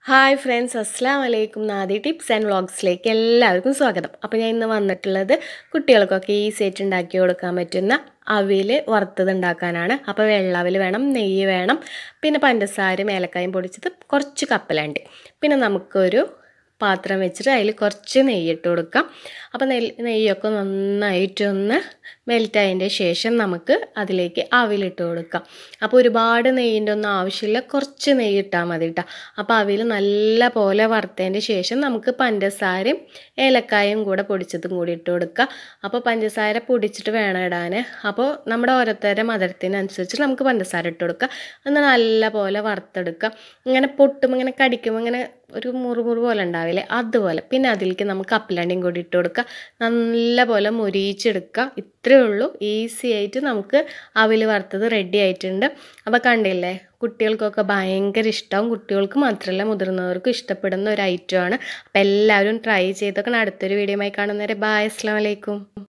hi friends അസ്സാം വലൈക്കും നാദി tips and വ്ളോഗ്സിലേക്ക് എല്ലാവർക്കും സ്വാഗതം അപ്പോൾ ഞാൻ ഇന്ന് വന്നിട്ടുള്ളത് കുട്ടികൾക്കൊക്കെ ഈസി ആയിട്ട് ഉണ്ടാക്കി കൊടുക്കാൻ പറ്റുന്ന അവിൽ വറുത്തത് ഉണ്ടാക്കാനാണ് അപ്പോൾ വെള്ളാവിൽ വേണം നെയ്യ് വേണം പിന്നെ പഞ്ചസാരയും ഏലക്കായും പൊടിച്ചത് കുറച്ച് കപ്പലണ്ടി പിന്നെ നമുക്കൊരു പാത്രം വെച്ചിട്ട് അതിൽ കുറച്ച് നെയ്യ് ഇട്ട് കൊടുക്കാം അപ്പോൾ നെയ് നെയ്യൊക്കെ നന്നായിട്ടൊന്ന് മെൽറ്റ് ആയതിൻ്റെ ശേഷം നമുക്ക് അതിലേക്ക് അവിലിട്ട് കൊടുക്കാം അപ്പോൾ ഒരുപാട് നെയ്യിൻ്റെ ഒന്നും ആവശ്യമില്ല കുറച്ച് നെയ്യ് ഇട്ടാൽ മതി കേട്ടോ അപ്പോൾ അവിൽ നല്ല പോലെ വറുത്തതിൻ്റെ ശേഷം നമുക്ക് പഞ്ചസാരയും ഏലക്കായും കൂടെ പൊടിച്ചതും കൂടി ഇട്ട് കൊടുക്കുക അപ്പോൾ പഞ്ചസാര പൊടിച്ചിട്ട് വേണം ഇടാൻ അപ്പോൾ നമ്മുടെ ഓരോരുത്തരുടെ മധുരത്തിനനുസരിച്ച് നമുക്ക് പഞ്ചസാര ഇട്ട് കൊടുക്കുക എന്നാൽ നല്ല പോലെ വറുത്തെടുക്കുക ഇങ്ങനെ പൊട്ടുമ്പോൾ ഇങ്ങനെ കടിക്കുമ്പോൾ ഇങ്ങനെ ഒരു മുറുമുറു പോലെ ഉണ്ടാവില്ലേ അതുപോലെ പിന്നെ അതിലേക്ക് നമുക്ക് കപ്പലണ്ടിയും കൂടി ഇട്ട് കൊടുക്കുക നല്ല പോലെ മുരിയിച്ചെടുക്കുക ഇത്രയേ ഉള്ളൂ ഈസി ആയിട്ട് നമുക്ക് അവിൽ വറുത്തത് റെഡി ആയിട്ടുണ്ട് അപ്പോൾ കണ്ടില്ലേ കുട്ടികൾക്കൊക്കെ ഭയങ്കര ഇഷ്ടവും കുട്ടികൾക്ക് മാത്രമല്ല മുതിർന്നവർക്കും ഇഷ്ടപ്പെടുന്ന ഒരു ഐറ്റമാണ് അപ്പോൾ എല്ലാവരും ട്രൈ ചെയ്തൊക്കെ അടുത്തൊരു വീഡിയോ ആയി കാണുന്നവരെ ബായ് അസ്സാം വലൈക്കും